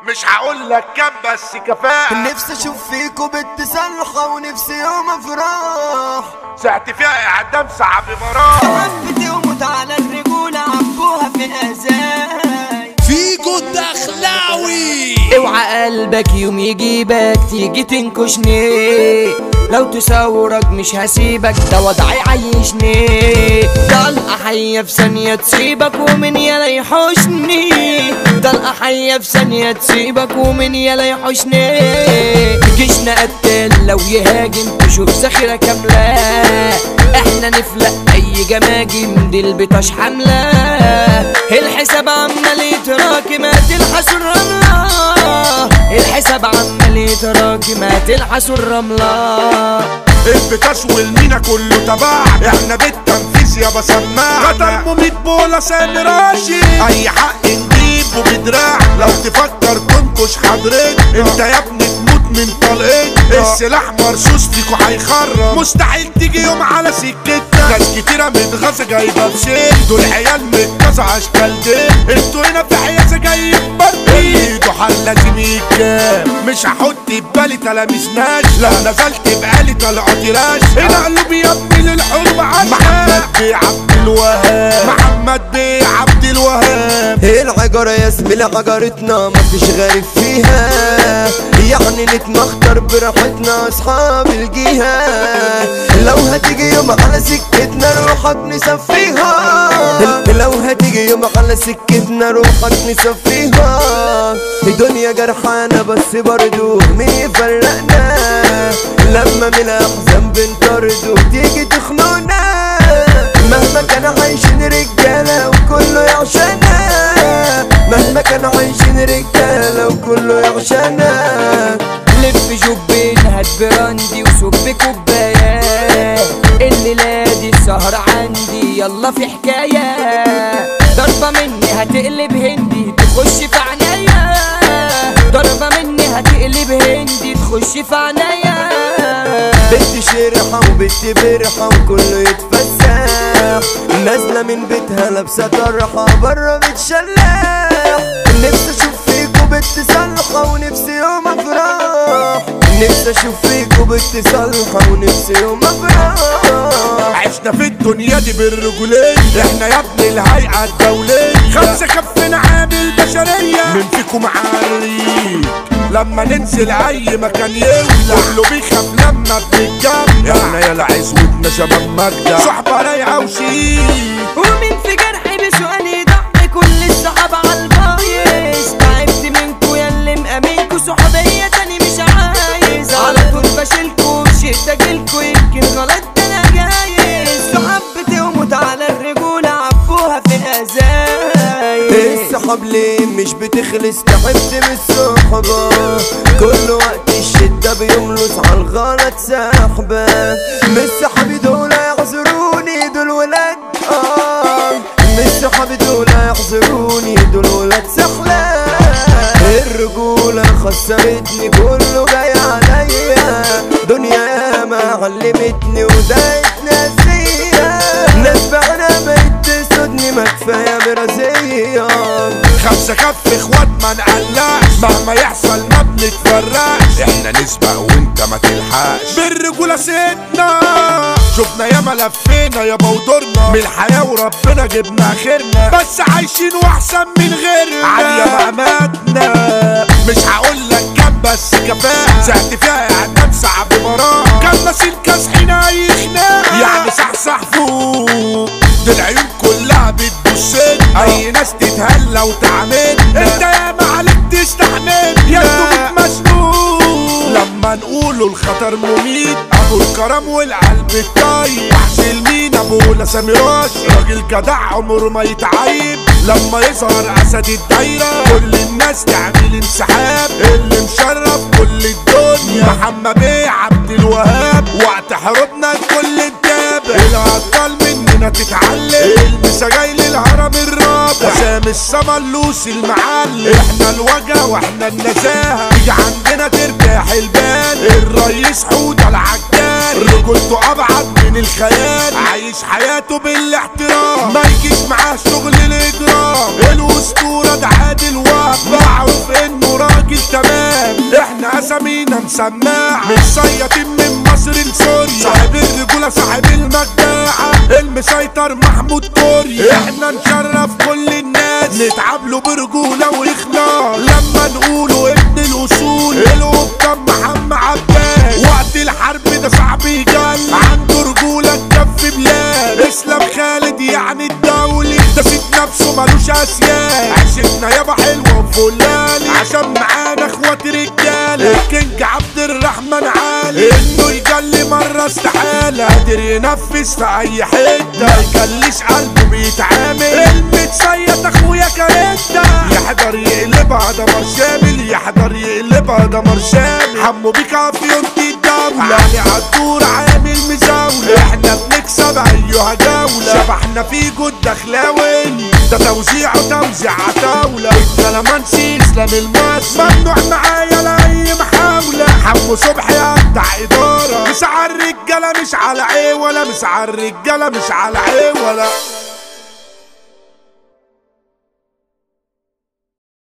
مش هقول لك كام بس كفاءة نفسي اشوف فيكوا بالتسلحة ونفسي يوم افراح ساعت فيها اعدام صعب مراه حبتي وموت على الرجولة عبوها في الازاي فيجو الدخلاوي اوعى قلبك يوم يجيبك تيجي تنكشني لو تسورك مش هسيبك ده وضعي عيشني طلقة حية في ثانية تسيبك ومن يلا يحوشني طلقة حية في ثانية تسيبك ومن يلا يحوشني جيشنا قتال لو يهاجم تشوف ذخيرة كاملة احنا نفلق اي جماجم دي البطاش حاملة الحساب عمال يتراكم هتلحس الرملة الحساب عمال يتراكم هتلحس الرملة البكاش والمينا كله تبع احنا بالتنفيذ يا بسماع قتل مميت بولا سامي راشد اي حق نجيبه بدراع لو تفكر تنكش حضرتك انت يا ابني تموت من طلقتك السلاح مرصوص فيكو هيخرب مستحيل تيجي يوم على سكتنا ناس كتيرة متغاظة جايبة بسيل دول عيال متكاسة اشكال دي انتوا هنا في عياسة جاي بردي ايده حل لازم يتجاب مش هحط ببالي تلاميذناش لو نزلت بقالي طلعت راش هنا قلوب يا ابني للحرب عشان محمد بيه عبد الوهاب محمد بيه عبد الوهاب العجرة يا زميلة عجرتنا مفيش غريب فيها يعني نتمختر براحتنا اصحاب الجهة لو هتيجي يوم على سكتنا روحك نصفيها لو هتيجي يوم على سكتنا روحك نصفيها الدنيا جرحانة بس برضو مين يفرقنا لما من الاحزان بنطرد وتيجي تخنقنا مهما كان عايشين رجالة وكله يعشانا مهما كان عايشين رجالة وكله يعشانا لف جوبين هات براندي وصب كوباية الليلة دي السهر عندي يلا في حكاية ضربة مني هتقلب هندي تخش في عنايا ضربة مني هتقلب هندي تخش في عنايا بنت شرحة وبنت برحة وكله يتفسح نازلة من بيتها لابسة طرحة برا بتشلح نفسي اشوف فيكوا بتصلحة ونفسي يوم افراح نفسي اشوف فيكوا بتصلحة ونفسي يوم افراح عشنا في الدنيا دي بالرجولين احنا يا ابني الهيئة الدولية خمسة كفنا عامل بشرية من فيكم عريق لما ننزل اي مكان يولع كله بيخاف لما بنتجمع احنا يا عزوتنا شباب مجدع صحبة رايعة وشيك ومين في جرحي بسؤال يضحي كل الصحاب عالبايظ تعبت منكو يا اللي مأمنكو صحوبية تاني مش عايز على طول بشيلكو بشدة جيلكو يمكن غلط ده انا جايز صحبتي وموت على الرجولة عبوها في الازايز الصحاب ليه مش بتخلص تعبت من الصحبة كل وقت الشدة بيملص على الغلط سحبة مش صحابي دول يعذروني دول ولاد اه مش صحابي دول يعذروني دول ولاد سحلة الرجولة خسرتني كله جاي عليا دنيا ياما علمتني ودايت ناسية ناس بعنا بقت تسودني ما كفاية برازية خمسة كف اخوات ما نقلقش مهما يحصل ما بنتفرقش احنا نسبق وانت ما تلحقش بالرجولة سيدنا شفنا ياما لفينا يابا ودورنا من الحياة وربنا جبنا اخرنا بس عايشين واحسن من غيرنا عالية مقاماتنا مش هقول لك كام بس كفاءة ساعت فيها اعدام صعب مراه كان نسيل كاسحين اي خناقة يعني صحصح فوق دي العيون كلها بتبصنا اي ناس تتهلى وتعمل انت يا عليك تستحمل يا انتوا مسنون لما نقولوا الخطر مميت ابو الكرم والقلب الطيب وحش المين ابو سامي راشد راجل جدع عمره ما يتعيب لما يظهر اسد الدايره كل الناس تعمل انسحاب اللي مشرف كل الدنيا محمد بيه عبد الوهاب وقت حروبنا الكل اتابع الابطال مننا تتعلم المسا جاي للهرم الرابع سام السما اللوسي المعلم احنا الوجه واحنا النزاهه تيجي عندنا ترتاح البال الرئيس حوده العجال رجولته ابعد من الخيال عايش حياته بالاحترام ما يجيش معاه شغل الاجرام الاسطوره ده عادل وهب معروف انه راجل اسامينا مسماعة مش صيادين من مصر لسوريا صاحب الرجولة صاحب المجاعة المسيطر محمود كوريا احنا نشرف كل الناس نتعب له برجولة واخلاص لما نقوله ابن الاصول القبطان محمد عباس وقت الحرب ده صعب يجل عنده رجولة تكفي بلاد اسلام خالد يعني الدولي ده سيد نفسه ملوش اسياد عشتنا يابا حلوة وفلاني عشان معانا اخوات رجالة الكينج عبد الرحمن علي انه يجلي مرة استحالة قادر ينفذ في اي حتة ما يجليش قلبه بيتعامل المتصيد اخويا كاريتا يحضر يقلبها دمر شامل يحضر يقلبها دمر شامل حمو بيك عافية الدولة يعني عالدور عامل مزاولة احنا بنكسب ايها جولة شبحنا في جود دخلاوي ده توزيع وتوزيع عتاولة الكلامانسي اسلام الماس ممنوع معايا لاي محاولة حمو صبحي ابدع ادارة مش على الرجالة مش على عيولة مش على الرجالة مش على عيولة